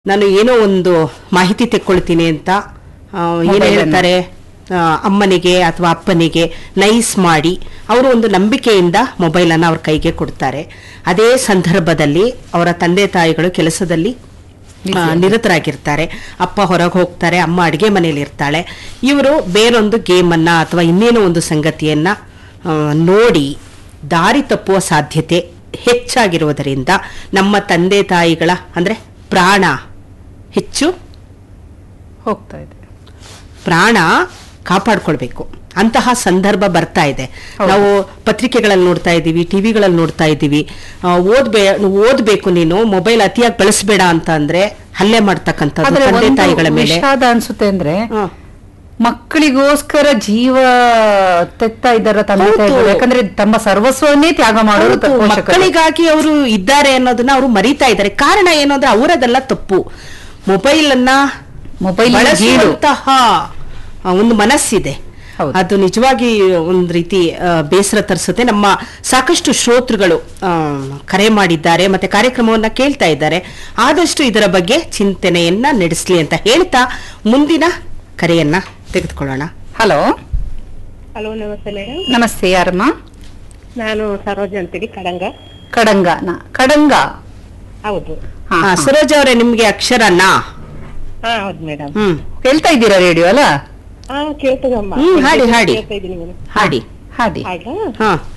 ನಾನು ಏನೋ ಒಂದು ಮಾಹಿತಿ ತೆಕ್ಕೊಳ್ತೀನಿ ಅಂತ ಆ, ಏನ್ Mobile ಅನ್ನ. ಹೇಳ್ತಾರೆ ಆ, ಅಮ್ಮನಿಗೆ ಅಥವಾ ಅಪ್ಪನಿಗೆ ನೈಸ್ ಮಾಡಿ ಅವರು ಒಂದು ನಂಬಿಕೆಯಿಂದ ಮೊಬೈಲ್ ಅನ್ನ ಅವ್ರ ಕೈಗೆ ಕೊಡ್ತಾರೆ ಅದೇ ಸಂದರ್ಭದಲ್ಲಿ ಅವರ ತಂದೆ ತಾಯಿಗಳು ಕೆಲಸದಲ್ಲಿ ಆ, ನಿರತರಾಗಿರ್ತಾರೆ ಅಪ್ಪ ಹೊರಗೆ ಹೋಗ್ತಾರೆ ಅಮ್ಮ ಅಡಿಗೆ ಮನೆಯಲ್ಲಿ ಇರ್ತಾಳೆ ಇವರು ಬೇರೊಂದು ಗೇಮನ್ನ ಅಥವಾ ಇನ್ನೇನೋ ಒಂದು ಸಂಗತಿಯನ್ನ ಆ, ನೋಡಿ ದಾರಿ ತಪ್ಪುವ ಸಾಧ್ಯತೆ ಹೆಚ್ಚಾಗಿರುವುದರಿಂದ ನಮ್ಮ ತಂದೆ ತಾಯಿಗಳ ಅಂದ್ರೆ ಪ್ರಾಣ ಹೆಚ್ಚು ಹೋಗ್ತಾ ಇದೆ ಪ್ರಾಣ ಕಾಪಾಡ್ಕೊಳ್ಬೇಕು ಅಂತಹ ಸಂದರ್ಭ ಬರ್ತಾ ಇದೆ ಹೌದು. ನಾವು ಪತ್ರಿಕೆಗಳಲ್ಲಿ ನೋಡ್ತಾ ಇದ್ದೀವಿ ಟಿವಿಗಳಲ್ಲಿ ನೋಡ್ತಾ ಇದ್ದೀವಿ ಆ, ಓದ್ಬೇ ಓದ್ಬೇಕು ನೀನು ಮೊಬೈಲ್ ಅತಿಯಾಗಿ ಬಳಸಬೇಡ ಅಂತ ಅಂದ್ರೆ ಹಲ್ಲೆ ಮಾಡ್ತಕ್ಕಂಥದ್ದು ಆದ್ರೆ ತಂದೆ ಒಂದು ತಾಯಿಗಳ ಮೇಲೆ ವಿಷಾದ ಅನ್ಸುತ್ತೆ ಅಂದ್ರೆ ಹ. ಮಕ್ಕಳಿಗೋಸ್ಕರ ಜೀವ ತೆತ್ತಾ ಇದ್ದಾರ ತಂದೆ ಹೌದು. ತಾಯಿಗಳು ಯಾಕಂದ್ರೆ ತಮ್ಮ ಸರ್ವಸ್ವವನ್ನೇ ತ್ಯಾಗ ಮಾಡೋರು ಹೌದು, ಪೋಷಕರು ಮಕ್ಕಳಿಗಾಗಿ ಅವರು ಇದ್ದಾರೆ ಅನ್ನೋದನ್ನ ಅವರು ಮರಿತಾ ಇದ್ದಾರೆ ಕಾರಣ ಏನು ಅಂದ್ರೆ ಅವರದೆಲ್ಲ ತಪ್ಪು ಮೊಬೈಲ್ ಅನ್ನ ಮೊಬೈಲ್ ಬಳಸುವಂತಹ ಆ, ಒಂದು ಮನಸ್ಸಿದೆ ಹೌದು. ಅದು ನಿಜವಾಗಿ ಒಂದು ರೀತಿ ಆ, ಬೇಸರ ತರಿಸುತ್ತೆ ನಮ್ಮ ಸಾಕಷ್ಟು ಶ್ರೋತೃಗಳು ಆ, ಕರೆ ಮಾಡಿದ್ದಾರೆ ಮತ್ತೆ ಕಾರ್ಯಕ್ರಮವನ್ನ ಕೇಳ್ತಾ ಇದ್ದಾರೆ ಆದಷ್ಟು ಇದರ ಬಗ್ಗೆ ಚಿಂತನೆಯನ್ನ ನಡೆಸಲಿ ಅಂತ ಹೇಳ್ತಾ ಮುಂದಿನ ಕರೆಯನ್ನ ತೆಗೆದುಕೊಳ್ಳೋಣ ಹಲೋ ಹಲೋ ನಮಸ್ತೆ ಮೇಡಮ್ ನಮಸ್ತೆ ಯಾರಮ್ಮ ನಾನು ಸರೋಜ ಅಂತೇಳಿ ಕಡಂಗ ಕಡಂಗ ನ- ಕಡಂಗ ಹೌದು ಹಾ, ಆ, ಹಾ. ಸರೋಜ ಅವರೇ ನಿಮ್ಗೆ ಅಕ್ಷರನ ಹಾ ಹೌದು ಮೇಡಮ್ ಹ್ಮ್ ಕೇಳ್ತಾ ಇದ್ದೀರಾ ರೇಡಿಯೋ ಅಲ್ಲ ಹಾ ಕೇಳ್ತದಮ್ಮ ಹ್ಮ್, ಹಾಡಿ, ಹಾಡಿ. ಕೇಳ್ತಾ ಇದೀನಿ ಮೇಡಮ್ ಹಾಡಿ ಹಾಡಿ ಹಾಡಾ ಹಾ